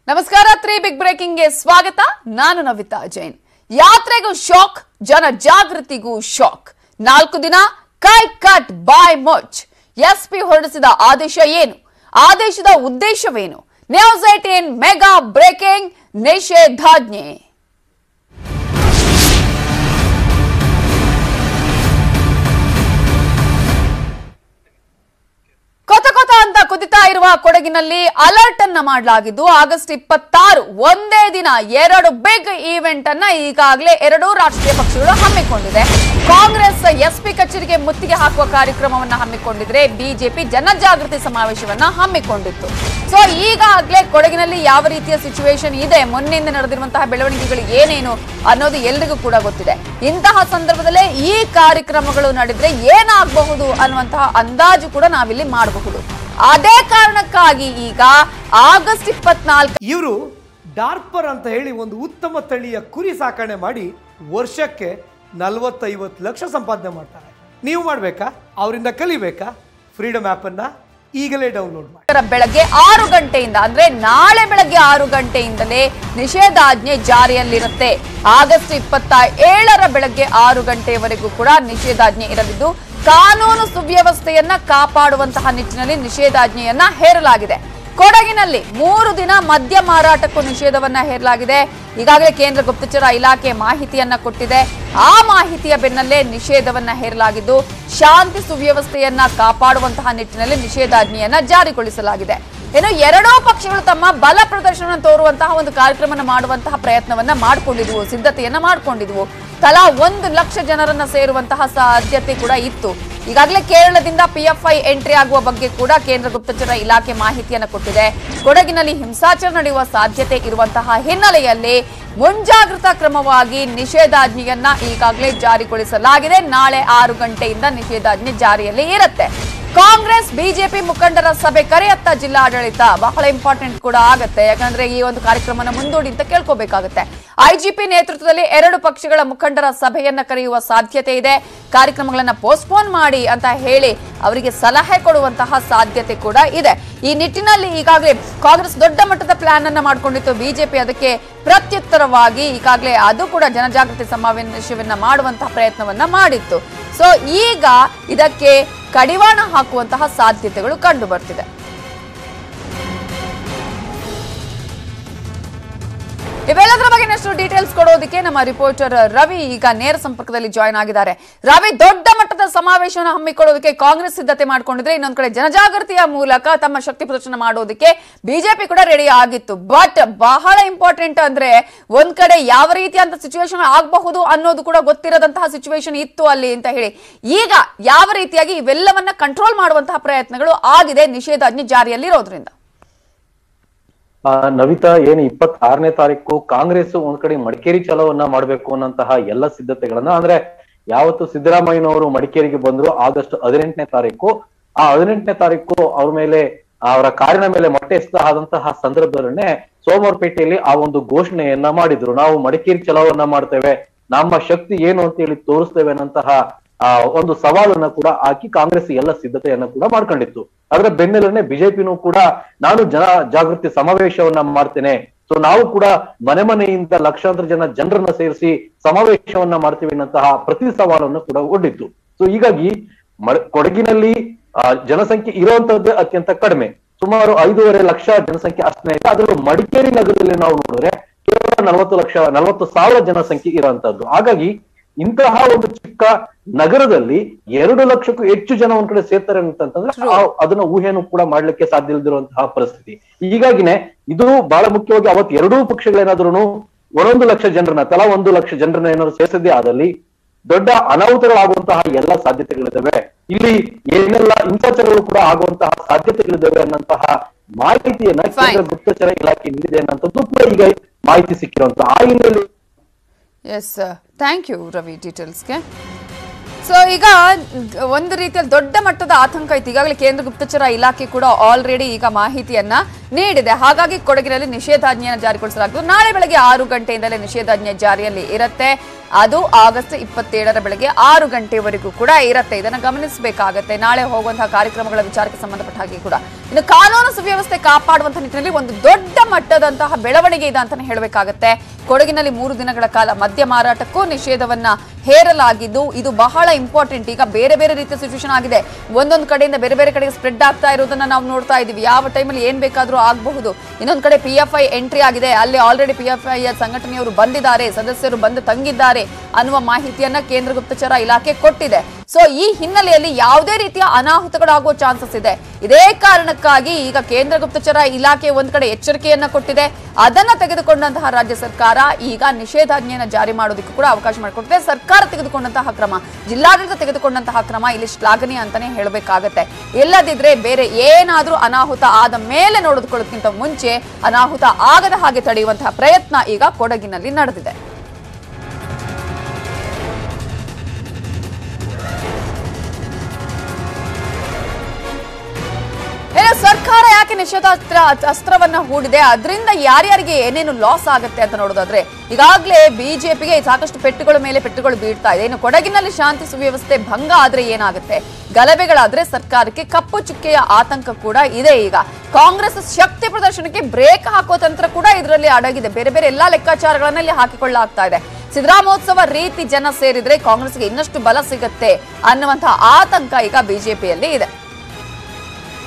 ನಮಸ್ಕಾರ three Bigg ಬ್ರೇಕಿಂಗ್ಗೆ ಸ್ವಾಗತ ನಾನು ನವಿತಾ ಜೈನ್ ಯಾತ್ರೆಗೂ ಶಾಕ್ ಜನ ಜಾಗೃತಿಗೂ ಶಾಕ್ ನಾಲ್ಕು ದಿನ ಕೈ ಕಟ್ ಬಾಯ್ ಮೊಚ್ ಎಸ್ಪಿ ಹೊರಡಿಸಿದ ಆದೇಶ ಏನು ಆದೇಶದ ಉದ್ದೇಶವೇನು ನ್ಯೂಸ್ ಏಟೀನ್ ಮೆಗಾ ಬ್ರೇಕಿಂಗ್ ನಿಷೇಧಾಜ್ಞೆ ಕೊತ ಕೊತ ಅಂತ ಕುದಿತಾ ಇರುವ ಕೊಡಗಿನಲ್ಲಿ ಅಲರ್ಟ್ ಅನ್ನ ಮಾಡಲಾಗಿದ್ದು ಆಗಸ್ಟ್ ಇಪ್ಪತ್ತಾರು ಒಂದೇ ದಿನ ಎರಡು ಬಿಗ್ ಈವೆಂಟ್ ಅನ್ನ ಈಗಾಗಲೇ ಎರಡೂ ರಾಷ್ಟ್ರೀಯ ಪಕ್ಷಗಳು ಹಮ್ಮಿಕೊಂಡಿದೆ ಕಾಂಗ್ರೆಸ್ ಎಸ್ಪಿ ಕಚೇರಿಗೆ ಮುತ್ತಿಗೆ ಹಾಕುವ ಕಾರ್ಯಕ್ರಮವನ್ನ ಹಮ್ಮಿಕೊಂಡಿದ್ರೆ ಬಿಜೆಪಿ ಜನಜಾಗೃತಿ ಸಮಾವೇಶವನ್ನ ಹಮ್ಮಿಕೊಂಡಿತ್ತು ಸೊ ಈಗಾಗಲೇ ಕೊಡಗಿನಲ್ಲಿ ಯಾವ ರೀತಿಯ ಸಿಚುವೇಶನ್ ಇದೆ ಮೊನ್ನೆಯಿಂದ ನಡೆದಿರುವಂತಹ ಬೆಳವಣಿಗೆಗಳು ಏನೇನು ಅನ್ನೋದು ಎಲ್ರಿಗೂ ಕೂಡ ಗೊತ್ತಿದೆ ಇಂತಹ ಸಂದರ್ಭದಲ್ಲೇ ಈ ಕಾರ್ಯಕ್ರಮಗಳು ನಡೆದ್ರೆ ಏನಾಗಬಹುದು ಅನ್ನುವಂತಹ ಅಂದಾಜು ಕೂಡ ನಾವಿಲ್ಲಿ ಮಾಡಬಹುದು ಅದೇ ಕಾರಣಕ್ಕಾಗಿ ಈಗ ಆಗಸ್ಟ್ ಇಪ್ಪತ್ನಾಲ್ಕು ಇವರು ಡಾರ್ಪರ್ ಅಂತ ಹೇಳಿ ಒಂದು ಉತ್ತಮ ತಳಿಯ ಕುರಿ ಸಾಕಣೆ ಮಾಡಿ ವರ್ಷಕ್ಕೆ ನಲವತ್ತೈವತ್ತು ಲಕ್ಷ ಸಂಪಾದನೆ ಮಾಡ್ತಾರೆ ನೀವು ಮಾಡಬೇಕಾ ಅವರಿಂದ ಕಲಿಬೇಕಾ ಫ್ರೀಡಮ್ ಆ್ಯಪನ್ನು ಈಗಲೇ ಡೌನ್ಲೋಡ್ ಮಾಡಿ ರ ಬೆಳಗ್ಗೆ ಆರು ಗಂಟೆಯಿಂದ ಅಂದ್ರೆ ನಾಳೆ ಬೆಳಗ್ಗೆ ಆರು ಗಂಟೆಯಿಂದಲೇ ನಿಷೇಧಾಜ್ಞೆ ಜಾರಿಯಲ್ಲಿರುತ್ತೆ ಆಗಸ್ಟ್ ಇಪ್ಪತ್ತ ಏಳರ ಬೆಳಗ್ಗೆ ಆರು ಗಂಟೆಯವರೆಗೂ ಕೂಡ ನಿಷೇಧಾಜ್ಞೆ ಇರಲಿದ್ದು ಕಾನೂನು ಸುವ್ಯವಸ್ಥೆಯನ್ನ ಕಾಪಾಡುವಂತಹ ನಿಟ್ಟಿನಲ್ಲಿ ನಿಷೇಧಾಜ್ಞೆಯನ್ನ ಹೇರಲಾಗಿದೆ ಕೊಡಗಿನಲ್ಲಿ ಮೂರು ದಿನ ಮದ್ಯ ಮಾರಾಟಕ್ಕೂ ನಿಷೇಧವನ್ನ ಹೇರಲಾಗಿದೆ ಈಗಾಗಲೇ ಕೇಂದ್ರ ಗುಪ್ತಚರ ಇಲಾಖೆ ಮಾಹಿತಿಯನ್ನ ಕೊಟ್ಟಿದೆ ಆ ಮಾಹಿತಿಯ ಬೆನ್ನಲ್ಲೇ ನಿಷೇಧವನ್ನ ಹೇರಲಾಗಿದ್ದು ಶಾಂತಿ ಸುವ್ಯವಸ್ಥೆಯನ್ನ ಕಾಪಾಡುವಂತಹ ನಿಟ್ಟಿನಲ್ಲಿ ನಿಷೇಧಾಜ್ಞೆಯನ್ನ ಜಾರಿಗೊಳಿಸಲಾಗಿದೆ ಇನ್ನು ಎರಡೂ ಪಕ್ಷಗಳು ತಮ್ಮ ಬಲ ಪ್ರದರ್ಶನ ತೋರುವಂತಹ ಒಂದು ಕಾರ್ಯಕ್ರಮನ ಮಾಡುವಂತಹ ಪ್ರಯತ್ನವನ್ನ ಮಾಡಿಕೊಂಡಿದ್ವು ಸಿದ್ಧತೆಯನ್ನ ಮಾಡಿಕೊಂಡಿದ್ವು ತಲಾ ಒಂದು ಲಕ್ಷ ಜನರನ್ನ ಸೇರುವಂತಹ ಸಾಧ್ಯತೆ ಕೂಡ ಇತ್ತು ಈಗಾಗಲೇ ಕೇರಳದಿಂದ ಪಿಎಫ್ಐ ಎಂಟ್ರಿ ಆಗುವ ಬಗ್ಗೆ ಕೂಡ ಕೇಂದ್ರ ಗುಪ್ತಚರ ಇಲಾಖೆ ಮಾಹಿತಿಯನ್ನು ಕೊಟ್ಟಿದೆ ಕೊಡಗಿನಲ್ಲಿ ಹಿಂಸಾಚಾರ ನಡೆಯುವ ಸಾಧ್ಯತೆ ಇರುವಂತಹ ಹಿನ್ನೆಲೆಯಲ್ಲಿ ಮುಂಜಾಗ್ರತಾ ಕ್ರಮವಾಗಿ ನಿಷೇಧಾಜ್ಞೆಯನ್ನ ಈಗಾಗಲೇ ಜಾರಿಗೊಳಿಸಲಾಗಿದೆ ನಾಳೆ ಆರು ಗಂಟೆಯಿಂದ ನಿಷೇಧಾಜ್ಞೆ ಜಾರಿಯಲ್ಲಿ ಇರುತ್ತೆ ಕಾಂಗ್ರೆಸ್ ಬಿಜೆಪಿ ಮುಖಂಡರ ಸಭೆ ಕರೆಯತ್ತ ಜಿಲ್ಲಾಡಳಿತ ಬಹಳ ಇಂಪಾರ್ಟೆಂಟ್ ಕೂಡ ಆಗತ್ತೆ ಯಾಕಂದ್ರೆ ಈ ಒಂದು ಕಾರ್ಯಕ್ರಮನ ಮುಂದೂಡಿ ಅಂತ ಕೇಳ್ಕೋಬೇಕಾಗುತ್ತೆ ಐಜಿಪಿ ನೇತೃತ್ವದಲ್ಲಿ ಎರಡು ಪಕ್ಷಗಳ ಮುಖಂಡರ ಸಭೆಯನ್ನ ಕರೆಯುವ ಸಾಧ್ಯತೆ ಇದೆ ಕಾರ್ಯಕ್ರಮಗಳನ್ನ ಪೋಸ್ಟ್ಪೋನ್ ಮಾಡಿ ಅಂತ ಹೇಳಿ ಅವರಿಗೆ ಸಲಹೆ ಕೊಡುವಂತಹ ಸಾಧ್ಯತೆ ಕೂಡ ಇದೆ ಈ ನಿಟ್ಟಿನಲ್ಲಿ ಈಗಾಗಲೇ ಕಾಂಗ್ರೆಸ್ ದೊಡ್ಡ ಮಟ್ಟದ ಪ್ಲಾನ್ ಅನ್ನ ಮಾಡಿಕೊಂಡಿತ್ತು ಬಿಜೆಪಿ ಅದಕ್ಕೆ ಪ್ರತ್ಯುತ್ತರವಾಗಿ ಈಗಾಗಲೇ ಅದು ಕೂಡ ಜನಜಾಗೃತಿ ಸಮಾವೇಶವನ್ನ ಮಾಡುವಂತಹ ಪ್ರಯತ್ನವನ್ನ ಮಾಡಿತ್ತು ಸೊ ಈಗ ಇದಕ್ಕೆ ಕಡಿವಾಣ ಹಾಕುವಂತಹ ಸಾಧ್ಯತೆಗಳು ಕಂಡು ಬರ್ತಿದೆ ಇವೆಲ್ಲದರ ಬಗ್ಗೆ ಇನ್ನಷ್ಟು ಡೀಟೇಲ್ಸ್ ಕೊಡೋದಕ್ಕೆ ನಮ್ಮ ರಿಪೋರ್ಟರ್ ರವಿ ಈಗ ನೇರ ಸಂಪರ್ಕದಲ್ಲಿ ಜಾಯ್ನ್ ಆಗಿದ್ದಾರೆ ರವಿ ದೊಡ್ಡ ಮಟ್ಟದ ಸಮಾವೇಶವನ್ನು ಹಮ್ಮಿಕೊಳ್ಳೋದಕ್ಕೆ ಕಾಂಗ್ರೆಸ್ ಸಿದ್ಧತೆ ಮಾಡ್ಕೊಂಡಿದ್ರೆ ಇನ್ನೊಂದ್ ಕಡೆ ಜನಜಾಗೃತಿಯ ಮೂಲಕ ತಮ್ಮ ಶಕ್ತಿ ಪ್ರದರ್ಶನ ಮಾಡೋದಕ್ಕೆ ಬಿಜೆಪಿ ಕೂಡ ರೆಡಿ ಆಗಿತ್ತು ಬಟ್ ಬಹಳ ಇಂಪಾರ್ಟೆಂಟ್ ಅಂದ್ರೆ ಒಂದ್ ಕಡೆ ಯಾವ ರೀತಿಯಂತ ಸಿಚುವೇಶನ್ ಆಗಬಹುದು ಅನ್ನೋದು ಕೂಡ ಗೊತ್ತಿರದಂತಹ ಸಿಚುವೇಶನ್ ಇತ್ತು ಅಲ್ಲಿ ಅಂತ ಹೇಳಿ ಈಗ ಯಾವ ರೀತಿಯಾಗಿ ಇವೆಲ್ಲವನ್ನ ಕಂಟ್ರೋಲ್ ಮಾಡುವಂತಹ ಪ್ರಯತ್ನಗಳು ಆಗಿದೆ ನಿಷೇಧಾಜ್ಞೆ ಜಾರಿಯಲ್ಲಿರೋದ್ರಿಂದ ಆ, ನವಿತಾ ಏನು ಇಪ್ಪತ್ತಾರನೇ ತಾರೀಕು ಕಾಂಗ್ರೆಸ್ ಒಂದ್ ಕಡೆ ಮಡಿಕೇರಿ ಚಲೋವನ್ನ ಮಾಡ್ಬೇಕು ಅನ್ನಂತಹ ಎಲ್ಲ ಸಿದ್ಧತೆಗಳನ್ನ ಅಂದ್ರೆ ಯಾವತ್ತು ಸಿದ್ದರಾಮಯ್ಯನವರು ಮಡಿಕೇರಿಗೆ ಬಂದ್ರು ಆಗಸ್ಟ್ ಹದಿನೆಂಟನೇ ತಾರೀಕು ಆ ಹದಿನೆಂಟನೇ ತಾರೀಕು ಅವ್ರ ಮೇಲೆ ಅವರ ಕಾರಿನ ಮೇಲೆ ಮೊಟ್ಟೆ ಎಸ್ತ ಆದಂತಹ ಸಂದರ್ಭದಲ್ಲೇ ಸೋಮವಾರಪೇಟೆಯಲ್ಲಿ ಆ ಒಂದು ಘೋಷಣೆಯನ್ನ ಮಾಡಿದ್ರು ನಾವು ಮಡಿಕೇರಿ ಚಲೋವನ್ನ ಮಾಡ್ತೇವೆ ನಮ್ಮ ಶಕ್ತಿ ಏನು ಅಂತ ಹೇಳಿ ತೋರಿಸ್ತೇವೆ ಅನ್ನಂತಹ ಆ ಒಂದು ಸವಾಲನ್ನ ಕೂಡ ಹಾಕಿ ಕಾಂಗ್ರೆಸ್ ಎಲ್ಲ ಸಿದ್ಧತೆಯನ್ನ ಕೂಡ ಮಾಡ್ಕೊಂಡಿತ್ತು ಅದರ ಬೆನ್ನೆಲ್ಲನೆ ಬಿಜೆಪಿನೂ ಕೂಡ ನಾನು ಜನ ಜಾಗೃತಿ ಸಮಾವೇಶವನ್ನ ಮಾಡ್ತೇನೆ ಸೊ ನಾವು ಕೂಡ ಮನೆ ಮನೆಯಿಂದ ಲಕ್ಷಾಂತರ ಜನ ಜನರನ್ನ ಸೇರಿಸಿ ಸಮಾವೇಶವನ್ನ ಮಾಡ್ತೀವಿ ಅನ್ನಂತಹ ಪ್ರತಿ ಸವಾಲನ್ನು ಕೂಡ ಒಡ್ಡಿತ್ತು ಸೊ ಹೀಗಾಗಿ ಮ- ಕೊಡಗಿನಲ್ಲಿ ಆ, ಜನಸಂಖ್ಯೆ ಇರುವಂತದ್ದೇ ಅತ್ಯಂತ ಕಡಿಮೆ ಸುಮಾರು ಐದೂವರೆ ಲಕ್ಷ ಜನಸಂಖ್ಯೆ ಅಷ್ಟೇ ಇದೆ ಅದರಲ್ಲೂ ಮಡಿಕೇರಿ ನಗರದಲ್ಲಿ ನಾವು ನೋಡಿದ್ರೆ ಕೇವಲ ನಲವತ್ತು ಲಕ್ಷ ನಲವತ್ತು ಸಾವಿರ ಜನಸಂಖ್ಯೆ ಇರುವಂತದ್ದು ಹಾಗಾಗಿ ಇಂತಹ ಒಂದು ಚಿಕ್ಕ ನಗರದಲ್ಲಿ ಎರಡು ಲಕ್ಷಕ್ಕೂ ಹೆಚ್ಚು ಜನ ಒಂದ್ ಕಡೆ ಸೇರ್ತಾರೆ ಅಂತಂದ್ರೆ ಆ- ಅದನ್ನ ಊಹೆನೂ ಕೂಡ ಮಾಡ್ಲಿಕ್ಕೆ ಸಾಧ್ಯ ಇಲ್ದಿರುವಂತಹ ಪರಿಸ್ಥಿತಿ ಹೀಗಾಗಿನೇ ಇದು ಬಹಳ ಮುಖ್ಯವಾಗಿ ಅವತ್ತು ಎರಡೂ ಪಕ್ಷಗಳೇನಾದ್ರೂ ಒಂದೊಂದು ಲಕ್ಷ ಜನರನ್ನ ತಲಾ ಒಂದು ಲಕ್ಷ ಜನರನ್ನ ಏನಾದ್ರು ಸೇರಿಸದೇ ಆದಲ್ಲಿ ದೊಡ್ಡ ಅನಾಹುತಗಳಾಗುವಂತಹ ಎಲ್ಲ ಸಾಧ್ಯತೆಗಳಿದ್ದಾವೆ ಇಲ್ಲಿ ಏನೆಲ್ಲ ಹಿಂಸಾಚಾರಗಳು ಕೂಡ ಆಗುವಂತಹ ಸಾಧ್ಯತೆಗಳಿದ್ದಾವೆ ಅನ್ನಂತಹ ಮಾಹಿತಿಯನ್ನ ಕೇಂದ್ರ ಗುಪ್ತಚರ ಇಲಾಖೆ ನೀಡಿದೆ ಅನ್ನೋಂಥದ್ದು ಕೂಡ ಈಗ ಮಾಹಿತಿ ಸಿಕ್ಕಿರುವಂತಹ ಆ ಹಿನ್ನೆಲೆಯಲ್ಲಿ ಎಸ್ ಥ್ಯಾಂಕ್ ಯು ರವಿ ಡೀಟೇಲ್ಸ್ಗೆ ಸೊ ಈಗ ಒಂದು ರೀತಿಯಲ್ಲಿ ದೊಡ್ಡ ಮಟ್ಟದ ಆತಂಕ ಇತ್ತು ಈಗಾಗಲೇ ಕೇಂದ್ರ ಗುಪ್ತಚರ ಇಲಾಖೆ ಕೂಡ ಆಲ್ರೆಡಿ ಈಗ ಮಾಹಿತಿಯನ್ನ ನೀಡಿದೆ ಹಾಗಾಗಿ ಕೊಡಗಿನಲ್ಲಿ ನಿಷೇಧಾಜ್ಞೆಯನ್ನು ಜಾರಿಗೊಳಿಸಲಾಗುವುದು ನಾಳೆ ಬೆಳಗ್ಗೆ ಆರು ಗಂಟೆಯಿಂದಲೇ ನಿಷೇಧಾಜ್ಞೆ ಜಾರಿಯಲ್ಲಿ ಇರುತ್ತೆ ಅದು ಆಗಸ್ಟ್ ಇಪ್ಪತ್ತೇಳರ ಬೆಳಗ್ಗೆ ಆರು ಗಂಟೆವರೆಗೂ ಕೂಡ ಇರುತ್ತೆ ಇದನ್ನ ಗಮನಿಸಬೇಕಾಗತ್ತೆ ನಾಳೆ ಹೋಗುವಂತಹ ಕಾರ್ಯಕ್ರಮಗಳ ವಿಚಾರಕ್ಕೆ ಸಂಬಂಧಪಟ್ಟ ಹಾಗೆ ಕೂಡ ಇನ್ನು ಕಾನೂನು ಸುವ್ಯವಸ್ಥೆ ಕಾಪಾಡುವಂತಹ ನಿಟ್ಟಿನಲ್ಲಿ ಒಂದು ದೊಡ್ಡ ಮಟ್ಟದಂತಹ ಬೆಳವಣಿಗೆ ಇದೆ ಅಂತಾನೆ ಹೇಳಬೇಕಾಗತ್ತೆ ಕೊಡಗಿನಲ್ಲಿ ಮೂರು ದಿನಗಳ ಕಾಲ ಮದ್ಯ ಮಾರಾಟಕ್ಕೂ ನಿಷೇಧವನ್ನ ಹೇರಲಾಗಿದ್ದು ಇದು ಬಹಳ ಇಂಪಾರ್ಟೆಂಟ್ ಈಗ ಬೇರೆ ಬೇರೆ ರೀತಿಯ ಸಿಚುವೇಶನ್ ಆಗಿದೆ ಒಂದೊಂದು ಕಡೆಯಿಂದ ಬೇರೆ ಬೇರೆ ಕಡೆಗೆ ಸ್ಪ್ರೆಡ್ ಆಗ್ತಾ ಇರೋದನ್ನ ನಾವು ನೋಡ್ತಾ ಇದೀವಿ ಯಾವ ಟೈಮಲ್ಲಿ ಏನ್ ಬೇಕಾದ್ರೂ ಆಗಬಹುದು ಇನ್ನೊಂದು ಕಡೆ ಪಿ ಎಫ್ ಐ ಎಂಟ್ರಿ ಆಗಿದೆ ಅಲ್ಲಿ ಆಲ್ರೆಡಿ ಪಿ ಎಫ್ ಐ ಸಂಘಟನೆಯವರು ಬಂದಿದ್ದಾರೆ ಸದಸ್ಯರು ಬಂದು ತಂಗಿದ್ದಾರೆ ಅನ್ನುವ ಮಾಹಿತಿಯನ್ನ ಕೇಂದ್ರ ಗುಪ್ತಚರ ಇಲಾಖೆ ಕೊಟ್ಟಿದೆ ಸೊ ಈ ಹಿನ್ನೆಲೆಯಲ್ಲಿ ಯಾವುದೇ ರೀತಿಯ ಅನಾಹುತಗಳಾಗುವ ಚಾನ್ಸಸ್ ಇದೆ ಇದೇ ಕಾರಣಕ್ಕಾಗಿ ಈಗ ಕೇಂದ್ರ ಗುಪ್ತಚರ ಇಲಾಖೆ ಒಂದ್ ಕಡೆ ಎಚ್ಚರಿಕೆಯನ್ನ ಕೊಟ್ಟಿದೆ ಅದನ್ನ ತೆಗೆದುಕೊಂಡಂತಹ ರಾಜ್ಯ ಸರ್ಕಾರ ಈಗ ನಿಷೇಧಾಜ್ಞೆಯನ್ನ ಜಾರಿ ಮಾಡೋದಕ್ಕೂ ಕೂಡ ಅವಕಾಶ ಮಾಡಿಕೊಟ್ಟಿದೆ ಸರ್ಕಾರ ತೆಗೆದುಕೊಂಡಂತಹ ಕ್ರಮ ಜಿಲ್ಲಾಡಳಿತ ತೆಗೆದುಕೊಂಡಂತಹ ಕ್ರಮ ಇಲ್ಲಿ ಶ್ಲಾಘನೀಯ ಅಂತಾನೆ ಹೇಳಬೇಕಾಗತ್ತೆ ಇಲ್ಲದಿದ್ರೆ ಬೇರೆ ಏನಾದ್ರೂ ಅನಾಹುತ ಆದ ಮೇಲೆ ನೋಡಿಕೊಳ್ಳೋದಕ್ಕಿಂತ ಮುಂಚೆ ಅನಾಹುತ ಆಗದ ಹಾಗೆ ತಡೆಯುವಂತಹ ಪ್ರಯತ್ನ ಈಗ ಕೊಡಗಿನಲ್ಲಿ ನಡೆದಿದೆ ಏನು ಸರ್ಕಾರ ಯಾಕೆ ನಿಷೇಧಾಸ್ತ್ರ ಅಸ್ತ್ರವನ್ನ ಹೂಡಿದೆ ಅದರಿಂದ ಯಾರ್ಯಾರಿಗೆ ಏನೇನು ಲಾಸ್ ಆಗುತ್ತೆ ಅಂತ ನೋಡೋದಾದ್ರೆ ಈಗಾಗಲೇ ಬಿಜೆಪಿಗೆ ಸಾಕಷ್ಟು ಪೆಟ್ಟುಗಳ ಮೇಲೆ ಪೆಟ್ಟುಗಳು ಬೀಳ್ತಾ ಇದೆ ಇನ್ನು ಕೊಡಗಿನಲ್ಲಿ ಶಾಂತಿ ಸುವ್ಯವಸ್ಥೆ ಭಂಗ ಆದ್ರೆ ಏನಾಗುತ್ತೆ ಗಲಭೆಗಳಾದ್ರೆ ಸರ್ಕಾರಕ್ಕೆ ಕಪ್ಪು ಚುಕ್ಕೆಯ ಆತಂಕ ಕೂಡ ಇದೆ ಈಗ ಕಾಂಗ್ರೆಸ್ ಶಕ್ತಿ ಪ್ರದರ್ಶನಕ್ಕೆ ಬ್ರೇಕ್ ಹಾಕೋ ತಂತ್ರ ಕೂಡ ಇದರಲ್ಲಿ ಅಡಗಿದೆ ಬೇರೆ ಬೇರೆ ಎಲ್ಲಾ ಲೆಕ್ಕಾಚಾರಗಳನ್ನ ಇಲ್ಲಿ ಹಾಕಿಕೊಳ್ಳಲಾಗ್ತಾ ಇದೆ ಸಿದ್ದರಾಮೋತ್ಸವ ರೀತಿ ಜನ ಸೇರಿದ್ರೆ ಕಾಂಗ್ರೆಸ್ಗೆ ಇನ್ನಷ್ಟು ಬಲ ಸಿಗುತ್ತೆ ಅನ್ನುವಂತಹ ಆತಂಕ ಈಗ ಬಿಜೆಪಿಯಲ್ಲಿ ಇದೆ